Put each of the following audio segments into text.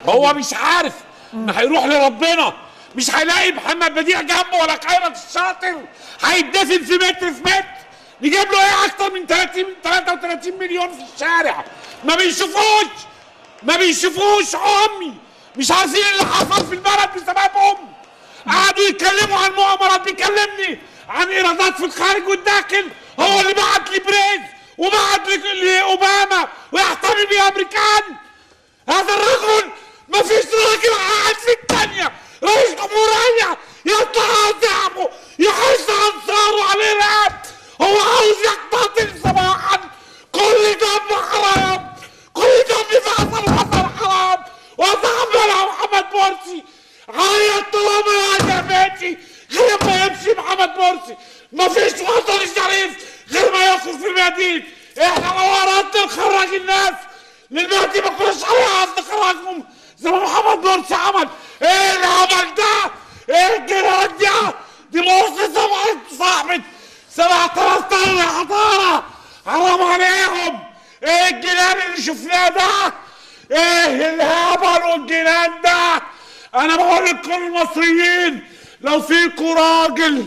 هو مش عارف ان هيروح لربنا مش هيلاقي محمد بديع جنبه ولا خيرت الشاطر هيتدفن في متر في متر نجيب له ايه اكتر من 30 33 مليون في الشارع ما بيشوفوش ما بيشوفوش امي مش عارفين اللي حصل في البلد بسببهم قعدوا يتكلموا عن مؤامرات بيكلمني عن ايرادات في الخارج والداخل هو اللي بعت لي بريز وبعت لي- لاوباما ويحتمي بامريكان هذا الرجل ما فيش راجل قاعد في الثانية رئيس جمهورية يطلع على شعبه يحس انصاره على الارهاب هو عاوز يقتتل صباحا كل دم حرام كل دم في عصر الحسن حرام وتعمل محمد مرسي عيط طالما يا جماعتي غير ما يمشي محمد مرسي ما فيش وطن شريف غير ما يخرج في المدينة احنا لو اردنا نخرج الناس للمهدي ما كناش هنعرف نخرجهم زي ما محمد مرسي عمل ايه العمل ده؟ ايه الجنان ده؟ دي مرسي سبعة صاحبة سبعة آلاف طن حضارة حرام عليهم ايه الجنان اللي شفناه ده؟ ايه الهبل والجنان ده؟ انا بقول لكل المصريين لو فيكوا راجل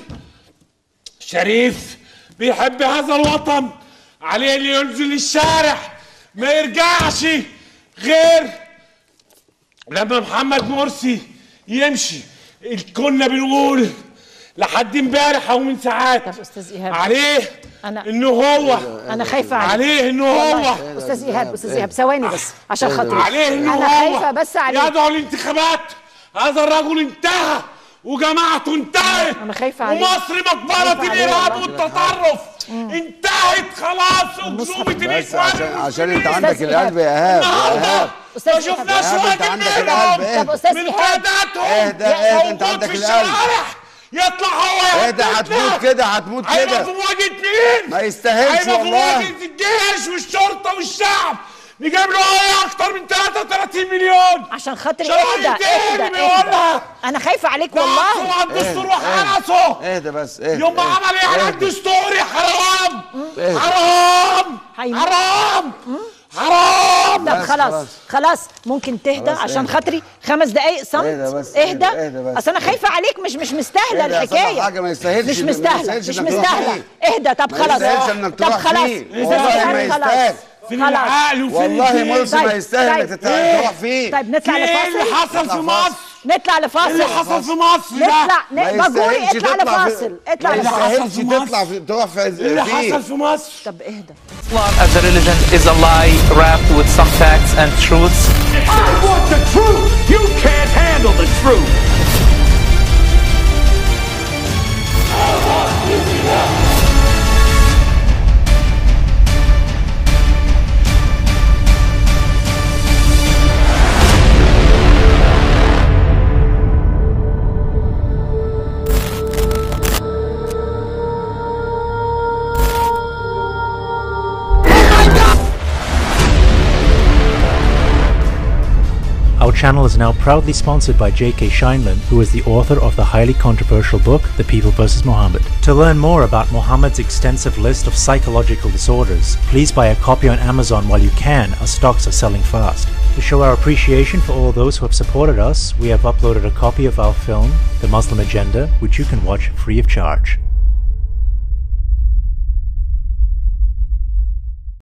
شريف بيحب هذا الوطن عليه اللي ينزل الشارع ما يرجعش غير لما محمد مرسي يمشي كنا بنقول لحد امبارح او من ساعات طب استاذ ايهاب عليه أنا- انه هو انا خايفه عليك عليه انه هو والله. استاذ ايهاب استاذ ايهاب ثواني بس عشان خاطري عليه انه انا هو خايفه بس عليك يدعو الانتخابات هذا الرجل انتهى وجماعته انتهت أنا خايفة عليك. ومصر مقبرة خايفة عليك الإرهاب والله. والتطرف انتهت خلاص أكذوبة بس الإخوان عشان عشان المسلمين. انت عندك القلب يا ايهاب يا ايهاب أستاذ ما إيهاب. شفناش إيهاب، أنت راجل عندك منهم القلب، اهدى. طب أستاذ من إيهاب. قاداتهم اهدى، اهدى، أنت موجود عندك في القلب. الشوارع يطلع هو اهدى يقتلنا. هتموت كده هتموت هيبقى في كده مواجهة مين؟ ما يستاهلش هيبقى في والله. مواجهة الجيش والشرطة والشعب نجيب له ايه اكتر من 33 مليون عشان خاطري شرعي اهدى تاني اهدى بيقولها. اهدى انا خايفه عليك والله والله على الدستور اهدى. وحرسه اهدى بس اهدى يوم ما اهدى. عمل ايه على اهدى. الدستور يا حرام اهدى. حرام هيموت. حرام حرام طب بس خلاص خلاص. خلاص ممكن تهدى خلاص عشان اهدى. خاطري خمس دقايق صمت اهدى بس، اهدى اهدى، اهدى بس. اصل انا خايفه عليك مش مش مستاهله اهدى يا الحكايه صاحبي، حاجة ما يستاهلش مش إن- ما مستاهله يستاهلش مش إنك تروح مستاهله فيه. اهدى طب ما خلاص يستاهلش إنك طب تروح خلاص فيه. أستاذ والله إيهاب، ما خلاص. يستاهل. فين خلاص العقل وفين والله الدين؟ مرسي طيب، ما يستاهل انك طيب. تت- تروح فيه طيب نطلع في ايه اللي لفاصل حصل نطلع في فاصل. مصر؟ نطلع ايه لفاصل اللي حصل في مصر ده؟ نطلع ما ن- بجوري يستاهلش اطلع تطلع في- لفاصل اطلع ما اللي لفاصل حصل يستاهلش في مصر؟ تطلع في تروح في ايه اللي فيه حصل في مصر؟ طب اهدى Islam as a religion is a lie wrapped with some facts and truths. I want the truth! You can't handle the truth! Our channel is now proudly sponsored by J.K. Scheinlin, who is the author of the highly controversial book The People vs. Mohammed. To learn more about Mohammed's extensive list of psychological disorders, please buy a copy on Amazon while you can, as stocks are selling fast. To show our appreciation for all those who have supported us, we have uploaded a copy of our film, The Muslim Agenda, which you can watch free of charge.